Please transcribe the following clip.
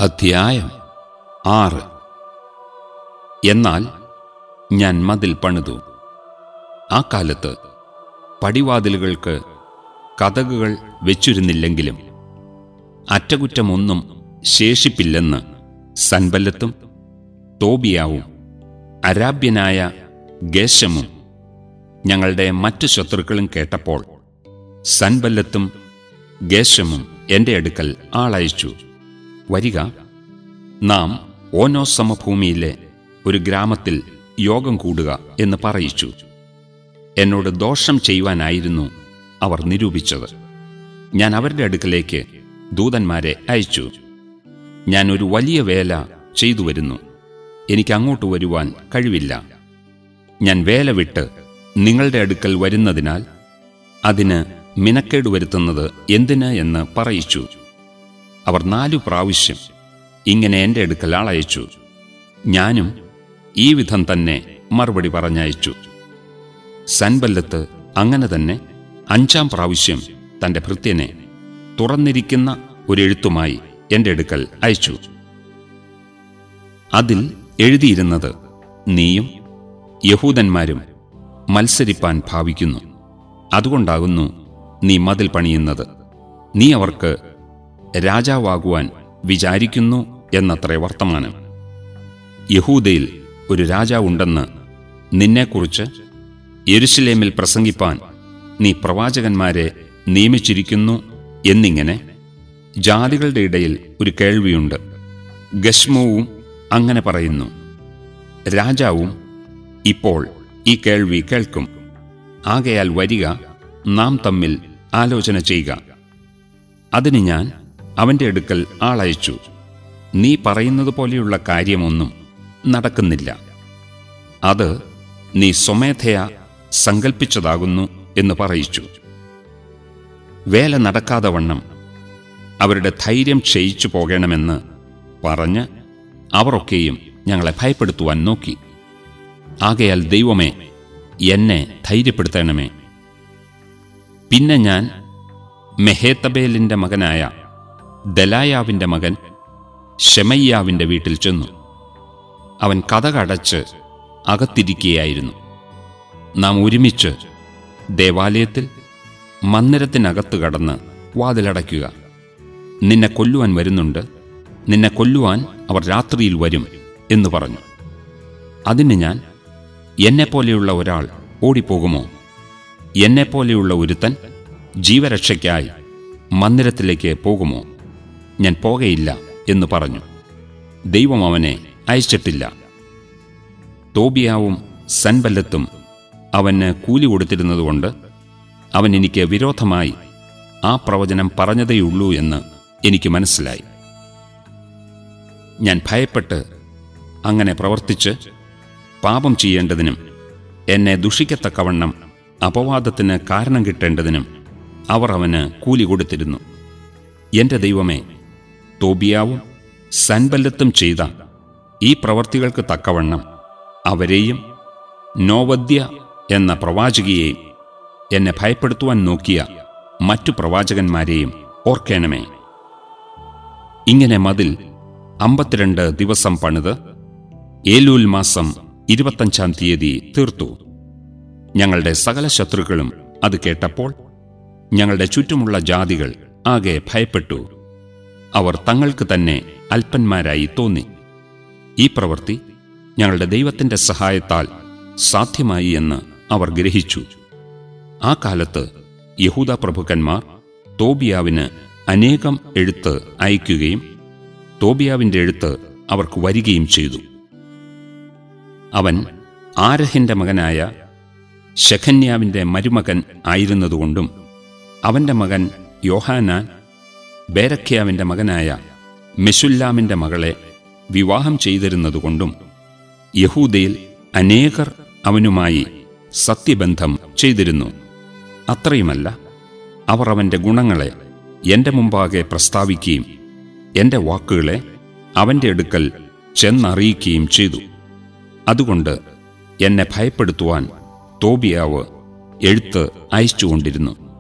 അധ്യായം ആറ് എന്നാൽ ഞാൻ മതിൽ പണിതു ആ കാലത്ത് പടിവാതിലുകൾക്ക് കതകുകൾ വെച്ചിരുന്നില്ലെങ്കിലും അറ്റകുറ്റമൊന്നും ശേഷിപ്പില്ലെന്ന് സൻബല്ലത്തും തോബിയാവും അരാബ്യനായ ഗേശമും ഞങ്ങളുടെ മറ്റു ശത്രുക്കളും കേട്ടപ്പോൾ സൻബല്ലത്തും ഗേശമും എൻ്റെ അടുക്കൽ ആളയച്ചു വരിക നാം ഓനോ സമഭൂമിയിലെ ഒരു ഗ്രാമത്തിൽ യോഗം കൂടുക എന്ന് പറയിച്ചു എന്നോട് ദോഷം ചെയ്യുവാനായിരുന്നു അവർ നിരൂപിച്ചത് ഞാൻ അവരുടെ അടുക്കലേക്ക് ദൂതന്മാരെ അയച്ചു ഞാൻ ഒരു വലിയ വേല ചെയ്തു വരുന്നു എനിക്ക് അങ്ങോട്ട് വരുവാൻ കഴിവില്ല ഞാൻ വേല വിട്ട് നിങ്ങളുടെ അടുക്കൽ വരുന്നതിനാൽ അതിന് മിനക്കേട് വരുത്തുന്നത് എന്തിന് എന്ന് പറയിച്ചു അവർ നാലു പ്രാവശ്യം ഇങ്ങനെ എൻ്റെ അടുക്കൽ ആളയച്ചു ഞാനും ഈ വിധം തന്നെ മറുപടി പറഞ്ഞയച്ചു സൻബല്ലത്ത് അങ്ങനെ തന്നെ അഞ്ചാം പ്രാവശ്യം തന്റെ ഭൃത്യനെ തുറന്നിരിക്കുന്ന ഒരു എഴുത്തുമായി എൻ്റെ അടുക്കൽ അയച്ചു അതിൽ എഴുതിയിരുന്നത് നീയും യഹൂദന്മാരും മത്സരിപ്പാൻ ഭാവിക്കുന്നു അതുകൊണ്ടാകുന്നു നീ മതിൽ പണിയുന്നത് നീ അവർക്ക് രാജാവാകുവാൻ വിചാരിക്കുന്നു എന്നത്രേ വർത്തമാനം യഹൂദയിൽ ഒരു രാജാവുണ്ടെന്ന് നിന്നെക്കുറിച്ച് യെരുശലേമിൽ പ്രസംഗിപ്പാൻ നീ പ്രവാചകന്മാരെ നിയമിച്ചിരിക്കുന്നു എന്നിങ്ങനെ ജാതികളുടെ ഇടയിൽ ഒരു കേൾവിയുണ്ട് ഗശ്മവും അങ്ങനെ പറയുന്നു രാജാവും ഇപ്പോൾ ഈ കേൾവി കേൾക്കും ആകയാൽ വരിക നാം തമ്മിൽ ആലോചന ചെയ്യുക അതിന് ഞാൻ അവന്റെ അടുക്കൽ ആളയച്ചു നീ പറയുന്നത് പോലെയുള്ള കാര്യമൊന്നും നടക്കുന്നില്ല അത് നീ സ്വമേധയാ സങ്കൽപ്പിച്ചതാകുന്നു എന്ന് പറയിച്ചു വേല നടക്കാതെ വണ്ണം അവരുടെ ധൈര്യം ക്ഷയിച്ചു പോകണമെന്ന് പറഞ്ഞ് അവരൊക്കെയും ഞങ്ങളെ ഭയപ്പെടുത്തുവാൻ നോക്കി ആകയാൽ ദൈവമേ എന്നെ ധൈര്യപ്പെടുത്തണമേ പിന്നെ ഞാൻ മെഹേത്തബേലിന്റെ മകനായ ദലായാവിന്റെ മകൻ ഷെമയ്യാവിന്റെ വീട്ടിൽ ചെന്നു അവൻ കഥകടച്ച് അകത്തിരിക്കുകയായിരുന്നു നാം ഒരുമിച്ച് ദേവാലയത്തിൽ മന്ദിരത്തിനകത്ത് കടന്ന് വാതിലടയ്ക്കുക നിന്നെ കൊല്ലുവാൻ വരുന്നുണ്ട് നിന്നെ കൊല്ലുവാൻ അവർ രാത്രിയിൽ വരും എന്ന് പറഞ്ഞു അതിന് ഞാൻ എന്നെപ്പോലെയുള്ള ഒരാൾ ഓടിപ്പോകുമോ എന്നെപ്പോലെയുള്ള ഒരുത്തൻ ജീവരക്ഷയ്ക്കായി മന്ദിരത്തിലേക്ക് പോകുമോ ഞാൻ പോകയില്ല എന്ന് പറഞ്ഞു ദൈവം അവനെ അയച്ചിട്ടില്ല തോബിയാവും സൻബല്ലത്തും അവന് കൂലി കൊടുത്തിരുന്നതുകൊണ്ട് അവൻ എനിക്ക് വിരോധമായി ആ പ്രവചനം പറഞ്ഞതേയുള്ളൂ എന്ന് എനിക്ക് മനസ്സിലായി ഞാൻ ഭയപ്പെട്ട് അങ്ങനെ പ്രവർത്തിച്ച് പാപം ചെയ്യേണ്ടതിനും എന്നെ ദുഷിക്കത്തക്കവണ്ണം അപവാദത്തിന് കാരണം കിട്ടേണ്ടതിനും അവർ അവന് കൂലി കൊടുത്തിരുന്നു എന്റെ ദൈവമേ തോബിയാവും സൻബല്ലത്തും ചെയ്ത ഈ പ്രവർത്തികൾക്ക് തക്കവണ്ണം അവരെയും നോവദ്യ എന്ന പ്രവാചകിയെയും എന്നെ ഭയപ്പെടുത്തുവാൻ നോക്കിയ മറ്റു പ്രവാചകന്മാരെയും ഓർക്കേണമേ ഇങ്ങനെ മതിൽ അമ്പത്തിരണ്ട് ദിവസം പണിത് ഏലൂൽ മാസം ഇരുപത്തഞ്ചാം തീയതി തീർത്തു ഞങ്ങളുടെ സകല ശത്രുക്കളും അത് കേട്ടപ്പോൾ ഞങ്ങളുടെ ചുറ്റുമുള്ള ജാതികൾ ആകെ ഭയപ്പെട്ടു അവർ തങ്ങൾക്ക് തന്നെ അല്പന്മാരായി തോന്നി ഈ പ്രവൃത്തി ഞങ്ങളുടെ ദൈവത്തിന്റെ സഹായത്താൽ സാധ്യമായി എന്ന് അവർ ഗ്രഹിച്ചു ആ കാലത്ത് യഹൂദ പ്രഭുക്കന്മാർ തോബിയാവിന് അനേകം എഴുത്ത് അയക്കുകയും തോബിയാവിന്റെ എഴുത്ത് അവർക്ക് വരികയും ചെയ്തു അവൻ ആരഹിന്റെ മകനായ ശഖന്യാവിന്റെ മരുമകൻ ആയിരുന്നതുകൊണ്ടും അവന്റെ മകൻ യോഹാനാൻ ബേരഖ്യാവിന്റെ മകനായ മെസുല്ലാമിന്റെ മകളെ വിവാഹം ചെയ്തിരുന്നതുകൊണ്ടും യഹൂദയിൽ അനേകർ അവനുമായി സത്യബന്ധം ചെയ്തിരുന്നു അത്രയുമല്ല അവർ അവന്റെ ഗുണങ്ങളെ എന്റെ മുമ്പാകെ പ്രസ്താവിക്കുകയും എന്റെ വാക്കുകളെ അവന്റെ അടുക്കൽ ചെന്നറിയിക്കുകയും ചെയ്തു അതുകൊണ്ട് എന്നെ ഭയപ്പെടുത്തുവാൻ തോബിയാവ് എഴുത്ത് അയച്ചുകൊണ്ടിരുന്നു